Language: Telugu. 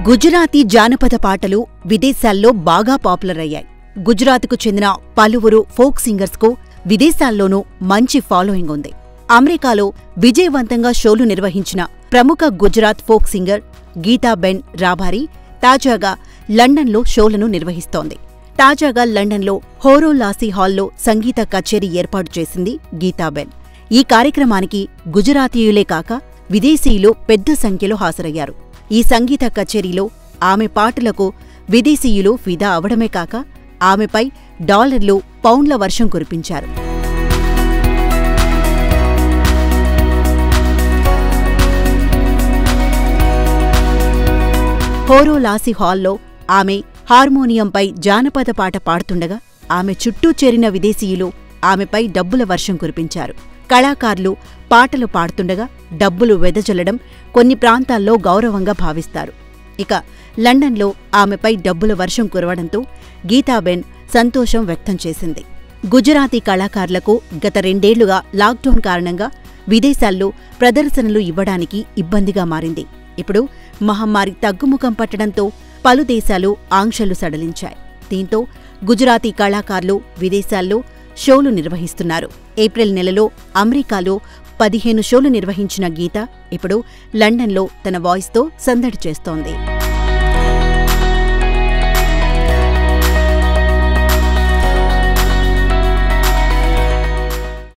గుజరాతీ జానపద పాటలు విదేశాల్లో బాగా పాపులర్ అయ్యాయి గుజరాత్కు చెందిన పలువురు ఫోక్ సింగర్స్కు విదేశాల్లోనూ మంచి ఫాలోయింగ్ ఉంది అమెరికాలో విజయవంతంగా షోలు నిర్వహించిన ప్రముఖ గుజరాత్ ఫోక్ సింగర్ గీతాబెన్ రాభారి తాజాగా లండన్లో షోలను నిర్వహిస్తోంది తాజాగా లండన్లో హోరో లాసీ హాల్లో సంగీత కచేరీ ఏర్పాటు చేసింది గీతాబెన్ ఈ కార్యక్రమానికి గుజరాతీయులే కాక విదేశీయులు పెద్ద సంఖ్యలో హాజరయ్యారు ఈ సంగీత కచేరీలో ఆమె పాటలకు విదేశీయులు ఫిదా అవడమే కాక ఆమెపై డాలర్లు పౌండ్ల వర్షం కురిపించారు హోరో లాసి హాల్లో ఆమె హార్మోనియంపై జానపద పాట పాడుతుండగా ఆమె చుట్టూ చేరిన విదేశీయులు ఆమెపై డబ్బుల వర్షం కురిపించారు కళాకారులు పాటలు పాడుతుండగా డబ్బులు వెదజల్లడం కొన్ని ప్రాంతాల్లో గౌరవంగా భావిస్తారు ఇక లండన్లో ఆమెపై డబ్బుల వర్షం కురవడంతో గీతాబెన్ సంతోషం వ్యక్తం చేసింది గుజరాతీ కళాకారులకు గత రెండేళ్లుగా లాక్డౌన్ కారణంగా విదేశాల్లో ప్రదర్శనలు ఇవ్వడానికి ఇబ్బందిగా మారింది ఇప్పుడు మహమ్మారి తగ్గుముఖం పట్టడంతో పలు దేశాలు ఆంక్షలు సడలించాయి దీంతో గుజరాతీ కళాకారులు విదేశాల్లో షోలు నిర్వహిస్తున్నారు ఏప్రిల్ నెలలో అమెరికాలో పదిహేను షోలు నిర్వహించిన గీత ఇప్పుడు లండన్లో తన వాయిస్తో సందడి చేస్తోంది